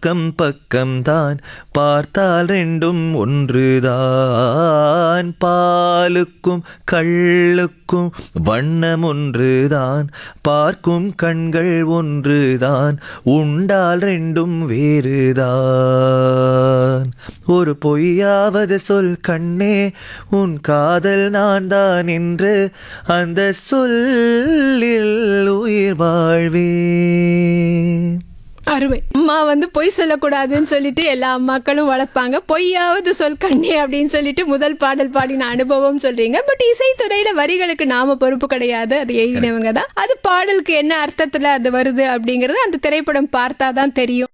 அக்கம் பக்கம்தான் பார்த்தால் ரெண்டும் ஒன்றுதான் பாலுக்கும் கள்ளுக்கும் வண்ணம் ஒன்றுதான் பார்க்கும் கண்கள் ஒன்றுதான் உண்டால் ரெண்டும் வேறுதான் ஒரு பொய்யாவது சொல் கண்ணே உன் காதல் நான் தான் என்று அந்த சொல்லில் உயிர் வாழ்வேன் அருமை அம்மா வந்து பொய் சொல்லக்கூடாதுன்னு சொல்லிட்டு எல்லா அம்மாக்களும் வளர்ப்பாங்க பொய்யாவது சொல் கண்ணே அப்படின்னு சொல்லிட்டு முதல் பாடல் பாடின அனுபவம் சொல்றீங்க பட் இசைத்துறையில வரிகளுக்கு நாம பொறுப்பு கிடையாது அது எழுதினவங்க தான் அது பாடலுக்கு என்ன அர்த்தத்துல அது வருது அப்படிங்கறது அந்த திரைப்படம் பார்த்தாதான் தெரியும்